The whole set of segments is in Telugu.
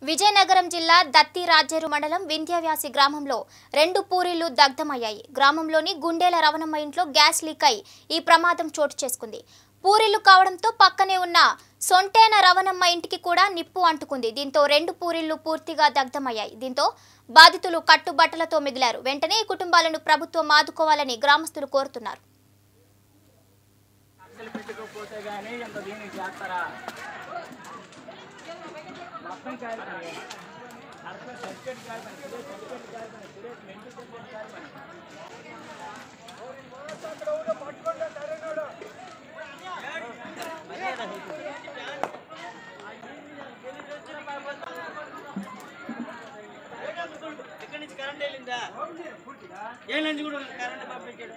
విజయనగరం జిల్లా దత్తి రాజేరు మండలం వింధ్యవ్యాసి గ్రామంలో రెండు పూరీలు దగ్ధమయ్యాయి గ్రామంలోని గుండెల రవణమ్మ ఇంట్లో గ్యాస్ లీక్ అయి ఈ ప్రమాదం చోటు చేసుకుంది పూరీలు కావడంతో పక్కనే ఉన్న సొంటేన రవణమ్మ ఇంటికి కూడా నిప్పు అంటుకుంది దీంతో రెండు పూరీళ్లు పూర్తిగా దగ్ధమయ్యాయి దీంతో బాధితులు కట్టుబట్టలతో మిగిలారు వెంటనే ఈ కుటుంబాలను ప్రభుత్వం ఆదుకోవాలని గ్రామస్తులు కోరుతున్నారు అసలు పెట్టుకోకపోతే కానీ ఇంత దీనికి చేస్తారా మొత్తం కాలిపోయింది అర్థం సర్టిఫికేట్ కాలిపోయింది సురేష్ సర్టిఫికేట్ కాలిపోయింది సురేష్ మెంటల్ సర్టిఫికేట్ కాలిపోయింది ఎక్కడి నుంచి కరెంట్ వెళ్ళిందా ఏ నుంచి కూడా కరెంట్ పంపించాడు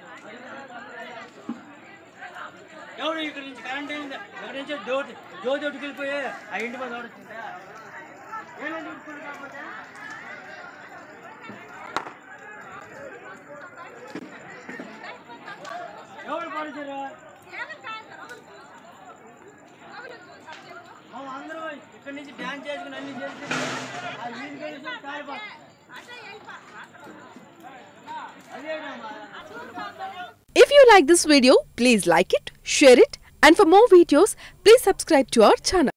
ఎవడు ఇక్కడ నుంచి కరెంట్ వెళ్ళిందా ఇక్కడ నుంచి జోతి జోతోటికి వెళ్ళిపోయి ఆ ఇంటి మీద ఎవడు వచ్చిందా ఏ నుంచి ఇప్పుడు కాకపోతే ఎవరు పాలించారు అందరూ ఇక్కడి నుంచి డ్యాన్స్ చేసుకుని అన్ని చేసి ఆ వీధి కలిసి కాలిపోతాం అదేనమ్మా If you like this video, please like it, share it, and for more videos, please subscribe to our channel.